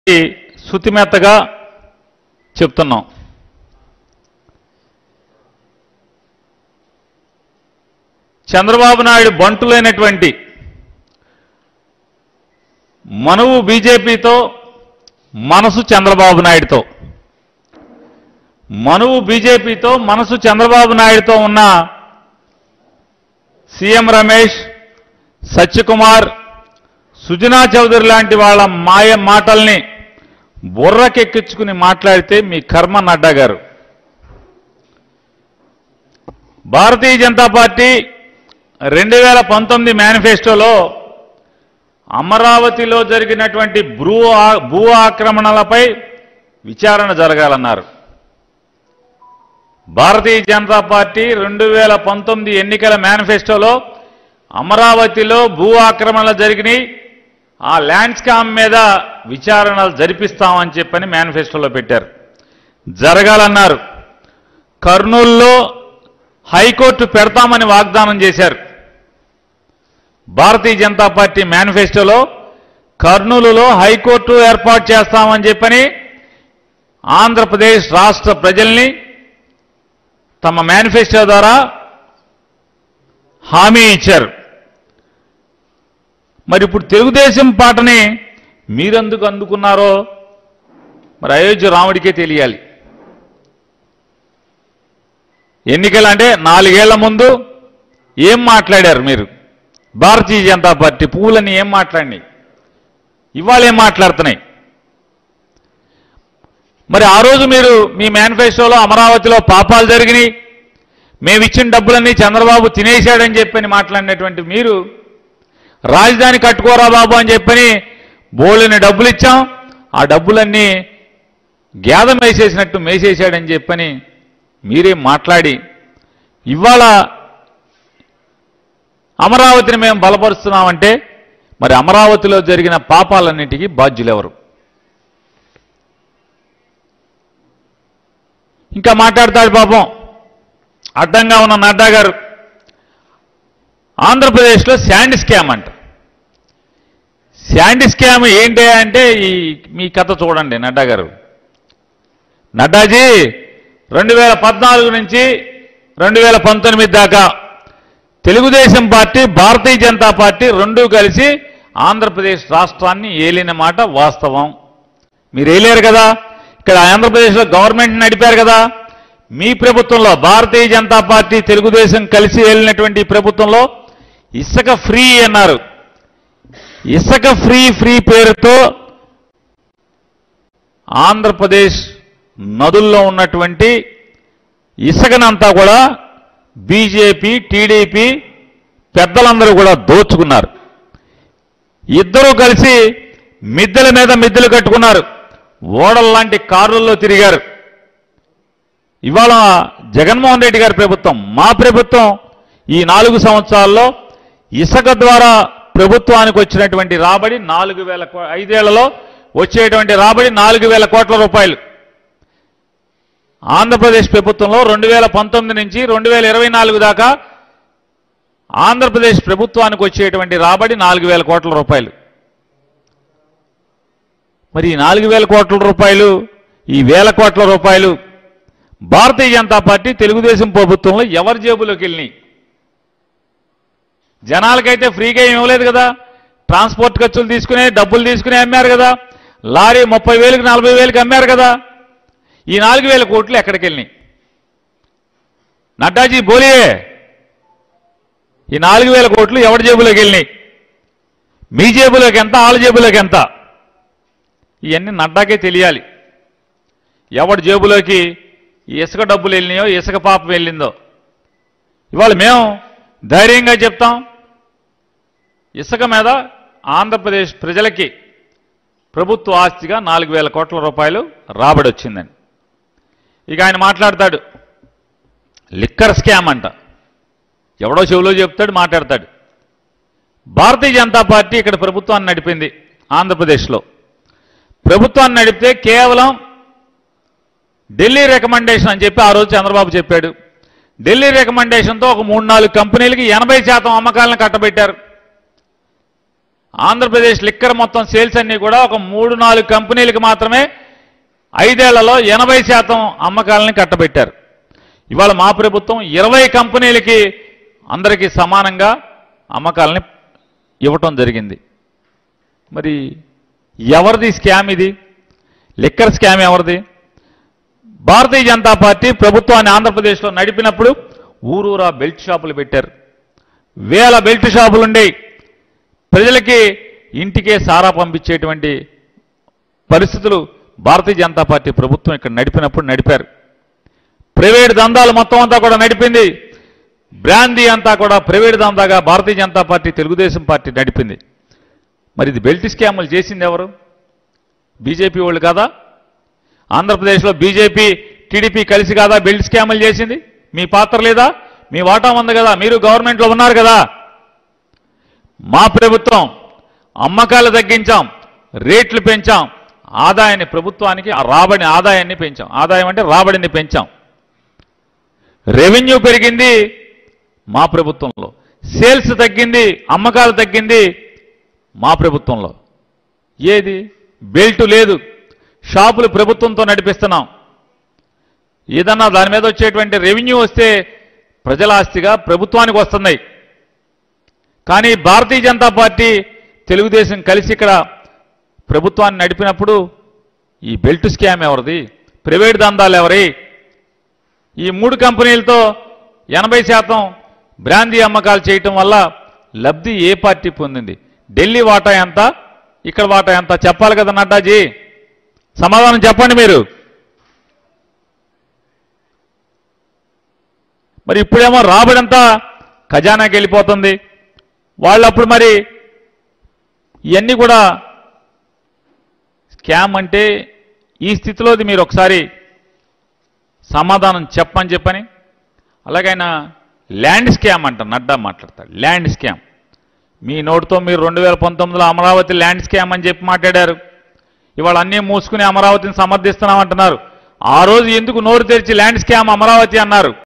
శుతిమెత్తగా చెప్తున్నాం చంద్రబాబు నాయుడు బంటులైనటువంటి మనువు బీజేపీతో మనసు చంద్రబాబు నాయుడుతో మనువు బీజేపీతో మనసు చంద్రబాబు నాయుడుతో ఉన్న సీఎం రమేష్ సత్యకుమార్ సుజనా చౌదరి లాంటి వాళ్ళ మాయ మాటల్ని బుర్రకెక్కించుకుని మాట్లాడితే మీ కర్మ నడ్డా గారు భారతీయ జనతా పార్టీ రెండు వేల పంతొమ్మిది మేనిఫెస్టోలో అమరావతిలో జరిగినటువంటి భూ ఆ- భూ ఆక్రమణలపై విచారణ జరగాలన్నారు భారతీయ జనతా పార్టీ రెండు వేల పంతొమ్మిది ఎన్నికల మేనిఫెస్టోలో అమరావతిలో భూ ఆక్రమణలు జరిగినాయి ఆ ల్యాండ్ స్కామ్ మీద విచారణలు జరిపిస్తామని చెప్పని మేనిఫెస్టోలో పెట్టారు జరగాలన్నారు కర్నూలులో హైకోర్టు పెడతామని వాగ్దానం చేశారు భారతీయ జనతా పార్టీ మేనిఫెస్టోలో కర్నూలులో హైకోర్టు ఏర్పాటు చేస్తామని చెప్పని ఆంధ్రప్రదేశ్ రాష్ట్ర ప్రజల్ని తమ మేనిఫెస్టో ద్వారా హామీ ఇచ్చారు మరి ఇప్పుడు తెలుగుదేశం పాటని మీరెందుకు అందుకున్నారో మరి అయోధ్య రాముడికే తెలియాలి ఎన్నికలు అంటే నాలుగేళ్ల ముందు ఏం మాట్లాడారు మీరు భారతీయ జనతా పార్టీ పువ్వులని ఏం మాట్లాడినాయి ఇవాళ ఏం మాట్లాడుతున్నాయి మరి ఆ రోజు మీరు మీ మేనిఫెస్టోలో అమరావతిలో పాపాలు జరిగినాయి మేము ఇచ్చిన డబ్బులన్నీ చంద్రబాబు తినేశాడని చెప్పని మాట్లాడినటువంటి మీరు రాజధాని కట్టుకోరా బాబు అని చెప్పని బోళ్ళని డబ్బులు ఇచ్చాం ఆ డబ్బులన్నీ గేద మేసేసినట్టు మేసేశాడని చెప్పని మీరే మాట్లాడి ఇవాళ అమరావతిని మేము బలపరుస్తున్నామంటే మరి అమరావతిలో జరిగిన పాపాలన్నిటికీ బాధ్యులెవరు ఇంకా మాట్లాడతాడు పాపం అడ్డంగా ఉన్న నడ్డా గారు ఆంధ్రప్రదేశ్లో శాండ్ స్కామ్ అంట శాండ్ స్కామ్ ఏంటి అంటే ఈ మీ కథ చూడండి నడ్డా గారు నడ్డాజీ రెండు వేల పద్నాలుగు నుంచి రెండు వేల పంతొమ్మిది దాకా తెలుగుదేశం పార్టీ భారతీయ జనతా పార్టీ రెండూ కలిసి ఆంధ్రప్రదేశ్ రాష్ట్రాన్ని ఏలిన మాట వాస్తవం మీరు ఏలేరు కదా ఇక్కడ ఆంధ్రప్రదేశ్లో గవర్నమెంట్ నడిపారు కదా మీ ప్రభుత్వంలో భారతీయ జనతా పార్టీ తెలుగుదేశం కలిసి ఏలినటువంటి ఈ ప్రభుత్వంలో ఇసుక ఫ్రీ అన్నారు ఇసుక ఫ్రీ ఫ్రీ పేరుతో ఆంధ్రప్రదేశ్ నదుల్లో ఉన్నటువంటి ఇసుకనంతా కూడా బీజేపీ టీడీపీ పెద్దలందరూ కూడా దోచుకున్నారు ఇద్దరూ కలిసి మిద్దెల మీద మిద్దెలు కట్టుకున్నారు ఓడల్లాంటి కారుల్లో తిరిగారు ఇవాళ జగన్మోహన్ రెడ్డి గారి ప్రభుత్వం మా ప్రభుత్వం ఈ నాలుగు సంవత్సరాల్లో ఇసుక ద్వారా ప్రభుత్వానికి వచ్చినటువంటి రాబడి నాలుగు వేల కో- ఐదేళ్లలో వచ్చేటువంటి రాబడి నాలుగు వేల కోట్ల రూపాయలు ఆంధ్రప్రదేశ్ ప్రభుత్వంలో రెండు వేల పంతొమ్మిది నుంచి రెండు వేల ఇరవై నాలుగు దాకా ఆంధ్రప్రదేశ్ ప్రభుత్వానికి వచ్చేటువంటి రాబడి నాలుగు వేల కోట్ల రూపాయలు మరి ఈ నాలుగు వేల కోట్ల రూపాయలు ఈ వేల కోట్ల రూపాయలు భారతీయ జనతా పార్టీ తెలుగుదేశం ప్రభుత్వంలో ఎవరి జేబులోకి వెళ్ళినాయి జనాలకైతే ఫ్రీగా ఏం ఇవ్వలేదు కదా ట్రాన్స్పోర్ట్ ఖర్చులు తీసుకునే డబ్బులు తీసుకుని అమ్మారు కదా లారీ ముప్పై వేలకు నలభై వేలకు అమ్మారు కదా ఈ నాలుగు వేల కోట్లు ఎక్కడికి వెళ్ళినాయి నడ్డాజీ బోలియే ఈ నాలుగు వేల కోట్లు ఎవరి జేబులోకి వెళ్ళినాయి మీ జేబులోకి ఎంత వాళ్ళ జేబులోకి ఎంత ఇవన్నీ నడ్డాకే తెలియాలి ఎవడి జేబులోకి ఈ ఇసుక డబ్బులు వెళ్ళినాయో ఇసుక పాపం వెళ్ళిందో ఇవాళ మేము ధైర్యంగా చెప్తాం ఇసుక మీద ఆంధ్రప్రదేశ్ ప్రజలకి ప్రభుత్వ ఆస్తిగా నాలుగు వేల కోట్ల రూపాయలు రాబడి వచ్చిందండి ఇక ఆయన మాట్లాడతాడు లిక్కర్ స్కామ్ అంట ఎవడో చెవిలో చెప్తాడు మాట్లాడతాడు భారతీయ జనతా పార్టీ ఇక్కడ ప్రభుత్వాన్ని నడిపింది ఆంధ్రప్రదేశ్లో ప్రభుత్వాన్ని నడిపితే కేవలం ఢిల్లీ రికమెండేషన్ అని చెప్పి ఆ రోజు చంద్రబాబు చెప్పాడు ఢిల్లీ రికమెండేషన్తో ఒక మూడు నాలుగు కంపెనీలకి ఎనభై శాతం అమ్మకాలను కట్టబెట్టారు ఆంధ్రప్రదేశ్ లిక్కర్ మొత్తం సేల్స్ అన్ని కూడా ఒక మూడు నాలుగు కంపెనీలకు మాత్రమే ఐదేళ్లలో ఎనభై శాతం అమ్మకాలని కట్టబెట్టారు ఇవాళ మా ప్రభుత్వం ఇరవై కంపెనీలకి అందరికీ సమానంగా అమ్మకాలని ఇవ్వటం జరిగింది మరి ఎవరిది స్కామ్ ఇది లిక్కర్ స్కామ్ ఎవరిది భారతీయ జనతా పార్టీ ప్రభుత్వాన్ని ఆంధ్రప్రదేశ్లో నడిపినప్పుడు ఊరూరా బెల్ట్ షాపులు పెట్టారు వేల బెల్ట్ షాపులు ఉండేవి ప్రజలకి ఇంటికే సారా పంపించేటువంటి పరిస్థితులు భారతీయ జనతా పార్టీ ప్రభుత్వం ఇక్కడ నడిపినప్పుడు నడిపారు ప్రైవేట్ దందాలు మొత్తం అంతా కూడా నడిపింది బ్రాందీ అంతా కూడా ప్రైవేట్ దందాగా భారతీయ జనతా పార్టీ తెలుగుదేశం పార్టీ నడిపింది మరి ఇది బెల్ట్ స్కాములు చేసింది ఎవరు బీజేపీ వాళ్ళు కాదా ఆంధ్రప్రదేశ్లో బీజేపీ టీడీపీ కలిసి కాదా బెల్ట్ స్కాములు చేసింది మీ పాత్ర లేదా మీ వాటా ఉంది కదా మీరు గవర్నమెంట్లో ఉన్నారు కదా మా ప్రభుత్వం అమ్మకాలు తగ్గించాం రేట్లు పెంచాం ఆదాయాన్ని ప్రభుత్వానికి ఆ రాబడి ఆదాయాన్ని పెంచాం ఆదాయం అంటే రాబడిని పెంచాం రెవెన్యూ పెరిగింది మా ప్రభుత్వంలో సేల్స్ తగ్గింది అమ్మకాలు తగ్గింది మా ప్రభుత్వంలో ఏది బెల్ట్ లేదు షాపులు ప్రభుత్వంతో నడిపిస్తున్నాం ఏదన్నా దాని మీద వచ్చేటువంటి రెవెన్యూ వస్తే ప్రజల ఆస్తిగా ప్రభుత్వానికి వస్తున్నాయి కానీ భారతీయ జనతా పార్టీ తెలుగుదేశం కలిసి ఇక్కడ ప్రభుత్వాన్ని నడిపినప్పుడు ఈ బెల్ట్ స్కామ్ ఎవరిది ప్రైవేట్ దందాలు ఎవరి ఈ మూడు కంపెనీలతో ఎనభై శాతం బ్రాందీ అమ్మకాలు చేయటం వల్ల లబ్ధి ఏ పార్టీ పొందింది ఢిల్లీ వాటా ఎంత ఇక్కడ వాటా ఎంత చెప్పాలి కదా నడ్డాజీ సమాధానం చెప్పండి మీరు మరి ఇప్పుడేమో రాబడంతా ఖజానాకి వెళ్ళిపోతుంది వాళ్ళప్పుడు మరి ఇవన్నీ కూడా స్కామ్ అంటే ఈ స్థితిలోది మీరు ఒకసారి సమాధానం చెప్పని చెప్పని అలాగైనా ల్యాండ్ స్కామ్ అంట నడ్డా మాట్లాడతాడు ల్యాండ్ స్కామ్ మీ నోటితో మీరు రెండు వేల పంతొమ్మిదిలో అమరావతి ల్యాండ్ స్కామ్ అని చెప్పి మాట్లాడారు ఇవాళ అన్నీ మూసుకుని అమరావతిని సమర్థిస్తున్నామంటున్నారు ఆ రోజు ఎందుకు నోరు తెరిచి ల్యాండ్ స్కామ్ అమరావతి అన్నారు